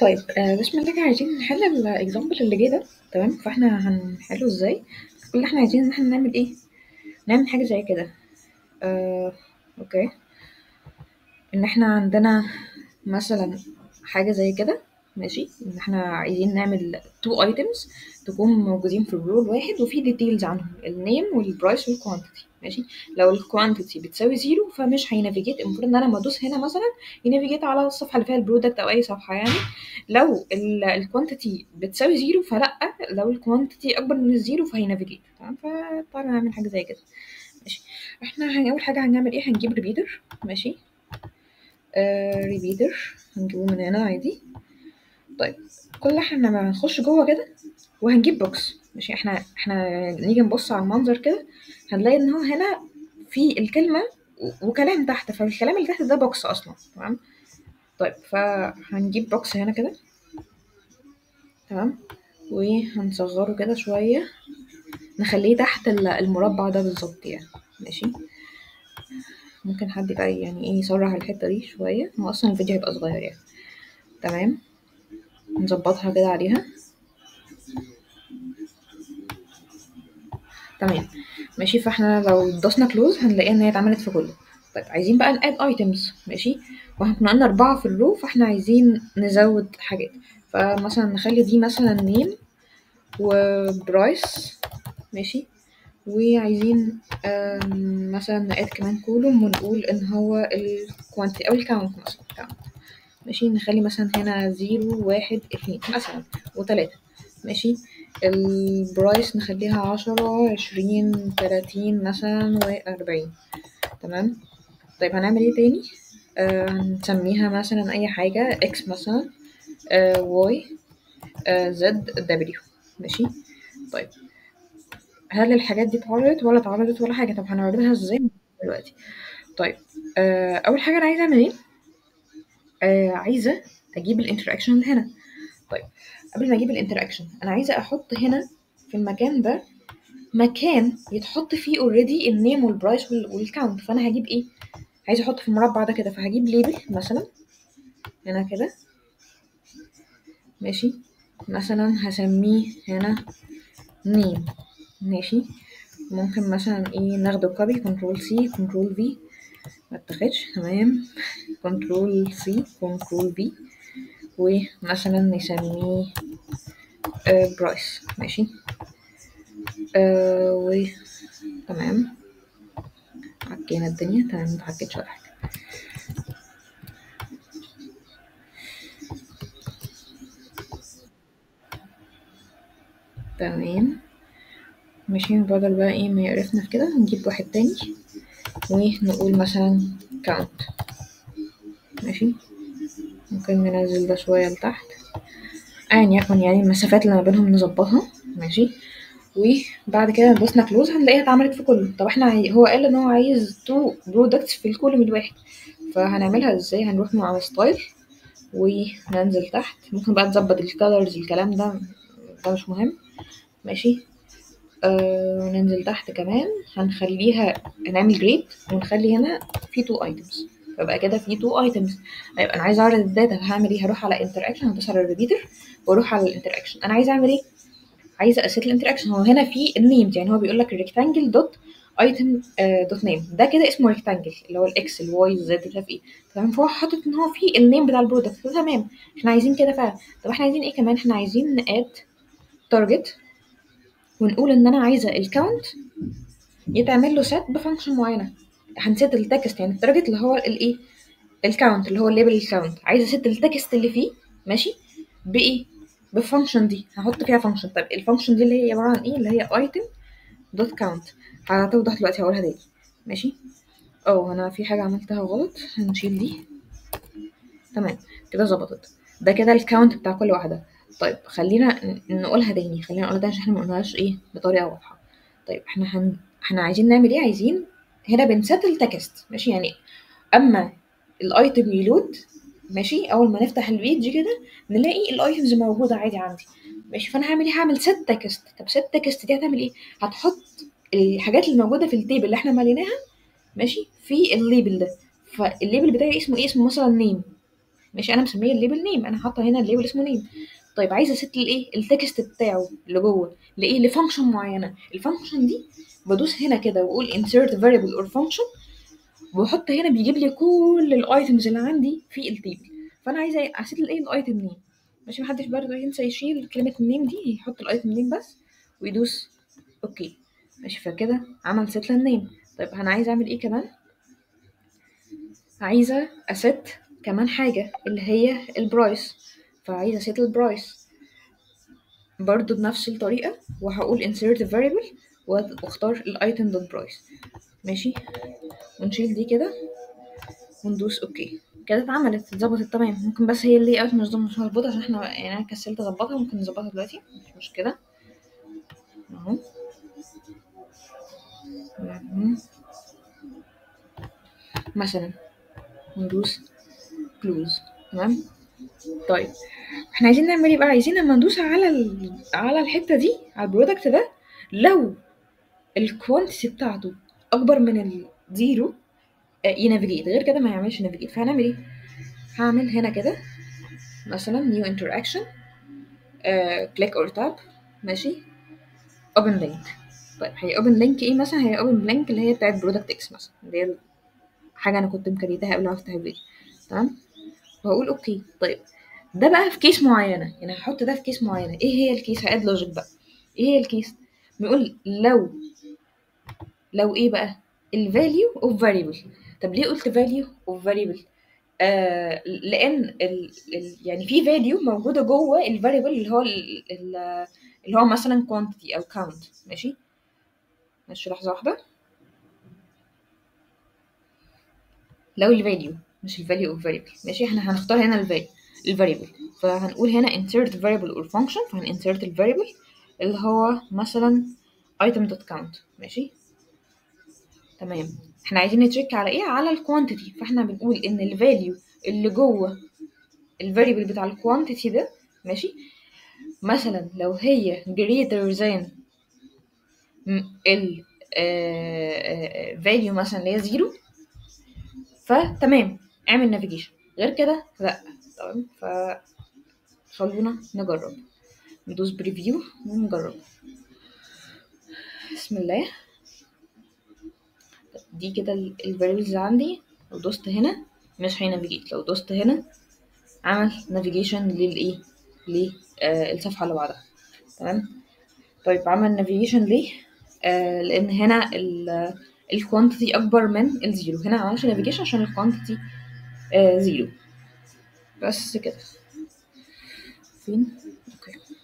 طيب آآ بسم الله كده عايزين نحل الexample اللي جه ده تمام، فإحنا هنحله إزاي، كل اللي إحنا عايزينه إن إحنا نعمل إيه، نعمل حاجة زي كده آآ أوكي، إن إحنا عندنا مثلًا حاجة زي كده ماشي، إن إحنا عايزين نعمل 2 items تكون موجودين في الrow الواحد وفي details عنهم الname والprice والquantity ماشي، لو الquantity بتساوي 0 فمش هيnavigate المفروض إن أنا أمّا أدوس هنا مثلًا يnavigate على الصفحة اللي فيها الproduct أو أي صفحة يعني، لو ال الquantity بتساوي 0 فلأ، لو الquantity أكبر من الزيرو فهيnavigate تمام، فتعالَ نعمل حاجة زي كده ماشي، إحنا هن أول حاجة هنعمل إيه، هنجيب repeater ماشي، آآ repeater هنجيبه من هنا عادي، طيب كل اللي إحنا هنعمله هنخش جوّه كده وهنجيب box ماشي، إحنا إحنا نيجي نبُص على المنظر كده هنلاقي إن هو هنا في الكلمة و وكلام تحت، فالكلام اللي تحت ده box أصلًا تمام، طيب فهنجيب box هنا كده تمام، وهنصغّره كده شوية نخلّيه تحت ال المربع ده بالضبط يعني ماشي، ممكن حد بقى يعني إيه يصرّح الحتة دي شوية، هو أصلًا الفيديو هيبقى صغير يعني تمام، نضبّطها كده عليها. تمام ماشي، فإحنا لو دوسنا close هنلاقيها إن هي اتعملت في كله، طيب عايزين بقى نadd items ماشي، وإحنا كنا قلنا 4 في الrow فإحنا عايزين نزوّد حاجات، فمثلًا نخلّي دي مثلًا name وprice ماشي، وعايزين آمم مثلًا نadd كمان column ونقول إن هو الquantity أو الcount مثلًا count ماشي، نخلّي مثلًا هنا 0 1 2 مثلًا و3 ماشي، الprice نخلّيها 10 20 30 مثلًا و40 تمام، طيب هنعمل إيه تاني، آآ هنسميها مثلًا أي حاجة x مثلًا آآ y آآ z w ماشي، طيب هل الحاجات دي اتعرضت ولا اتعرضت ولا حاجة، طب هنعرضها إزاي دلوقتي، طيب آآ أول حاجة أنا عايزة أعمل إيه، آآ عايزة أجيب الinteraction اللي هنا، طيب قبل ما أجيب الinteraction أنا عايزة أحط هنا في المكان ده مكان يتحط فيه already الname والprice وال والcount فأنا هاجيب إيه، عايزة أحط في المربع ده كده فهاجيب label مثلًا هنا كده ماشي، مثلًا هاسميه هنا name ماشي، ممكن مثلًا إيه ناخده copy control C control V ما اتاخدش تمام control C control V ومثلًا نسميه آآ price ماشي، آآ و تمام، عكينا الدنيا تمام ما اتعكتش ولا حاجة. تمام، ماشي بدل بقى إيه ما يقرفنا في كده هنجيب واحد تاني ونقول مثلًا count ماشي، ممكن ننزّل ده شوية لتحت أيًا يكن يعني المسافات اللي ما بينهم نضبّطها ماشي، وبعد كده دوسنا close هنلاقيها اتعملت في كله، طب إحنا عاي هو قال إن هو عايز 2 products في الcolumn الواحد فهنعملها إزاي، هنروح من على style وننزل تحت ممكن بقى نضبّط الcolors الكلام ده ده مش مهم ماشي، آآ ننزل تحت كمان هنخلّيها هنعمل grade ونخلّي هنا في 2 items فيبقى كده في 2 items طيب أنا عايزة أعرض الdata هاعمل إيه، هاروح على interaction هادوس على الrepeater وأروح على الinteraction أنا عايزة أعمل إيه، عايزة أset الinteraction هو هنا في الnames يعني هو بيقول لك rectangle dot item آآ dot name ده كده اسمه rectangle اللي هو الx الy الz مش عارف إيه تمام، فهو حاطط إن هو في الname بتاع الproduct فتمام، إحنا عايزين كده فعلًا، طب إحنا عايزين إيه كمان، إحنا عايزين نadd target ونقول إن أنا عايزة الcount يتعمل له set بfunction معينة، هنset الtext يعني الtarget اللي هو الإيه، الcount اللي هو الlabel الcount عايزة أset الtext اللي فيه ماشي، بإيه، بالfunction دي هاحط فيها function طيب الfunction دي اللي هي عبارة عن إيه، اللي هي item dot count هتوضح دلوقتي هاقولها تاني ماشي، آه أنا في حاجة عملتها غلط هنشيل دي تمام كده ضبطت، ده كده الcount بتاع كل واحدة، طيب خلّينا ن نقولها تاني خلّينا نقولها تاني عشان إحنا ما قلناهاش إيه بطريقة واضحة، طيب إحنا هن إحنا عايزين نعمل إيه، عايزين هنا بنset الtext ماشي، يعني أمّا الitem يload ماشي، أول ما نفتح الpage كده نلاقي الitems موجودة عادي عندي ماشي، فأنا هاعمل إيه، هاعمل set text طب set text دي هتعمل إيه، هتحط الحاجات اللي موجودة في الtable اللي إحنا مليناها ماشي، في الlabel ده، فالlabel بتاعي اسمه إيه، اسمه مثلًا name ماشي انا مسميه الليبل نيم انا حاطه هنا الليبل اسمه نيم طيب عايزه است الايه التكست بتاعه اللي جوه لايه لفانكشن معينه الفانكشن دي بدوس هنا كده واقول insert variable or function واحط هنا بيجيب لي كل الايتمز اللي عندي في التيبل فانا عايزه اسيت الايه الايتم نيم ماشي محدش برضه ينسى يشيل كلمه النيم دي يحط الايتم نيم بس ويدوس اوكي ماشي فكده عمل سيت للنيم طيب انا عايزه اعمل ايه كمان عايزه اسيت كمان حاجه اللي هي البرايس فعايزه اسيت البرايس برضو بنفس الطريقه وهقول insert variable واختار الايتم دوت برايس ماشي ونشيل دي كده وندوس اوكي كده اتعملت اتظبطت تمام ممكن بس هي اللي اوت مش مش مظبوطه عشان احنا يعني انا كسلت اظبطها ممكن نظبطها دلوقتي مش مشكله اهو مهم. مثلا ندوس كلوز تمام طيب احنا عايزين نعمل ايه بقى عايزين لما ندوس على ال... على الحته دي على البرودكت ده لو الكوانتيتي بتاعته اكبر من الزيرو آه، ينافيجيت غير كده ما يعملش نافيجيت فهنعمل ايه هعمل هنا كده مثلا نيو انتراكشن كليك اور تاب ماشي اوبن لينك طيب هي اوبن لينك ايه مثلا هي اوبن لينك اللي هي بتاعت برودكت اكس مثلا اللي هي حاجه انا كنت مكريتها قبل ما افتح الفيديو تمام وهقول اوكي طيب ده بقى في كيس معينه يعني هحط ده في كيس معينه ايه هي الكيس هاد لوجيك بقى ايه هي الكيس بيقول لو لو ايه بقى الفاليو اوف فاريبل طب ليه قلت فاليو اوف فاريبل آه لان ال ال يعني في فاليو موجوده جوه الفاريبل اللي هو ال ال اللي هو مثلا quantity او count ماشي ماشي لحظه واحده لو الفاليو مش الفاليو اوف فاريبل ماشي احنا هنختار هنا الفاليو الفاريبل فهنقول هنا insert variable or function فهنinsert الفاريبل اللي هو مثلا item dot count ماشي تمام احنا عايزين نتشيك على ايه على الكوانتيتي فاحنا بنقول ان الفاليو اللي جوه الفاريبل بتاع الكوانتيتي ده ماشي مثلا لو هي greater than م- ال آه، آه، value مثلا اللي هي زيرو فتمام اعمل نافيجيشن غير كده لا تمام ف خلونا نجرب ندوس بريفيو ونجرب بسم الله دي كده الفاريبلز عندي لو دوست هنا مش هينافيجيت لو دوست هنا عمل نافيجيشن للايه للصفحه اللي بعدها تمام طيب عمل نافيجيشن ليه آه لان هنا الكوانتيتي اكبر من الزيرو هنا عملش نافيجيشن عشان الكوانتيتي آه زيرو بس كده فين اوكي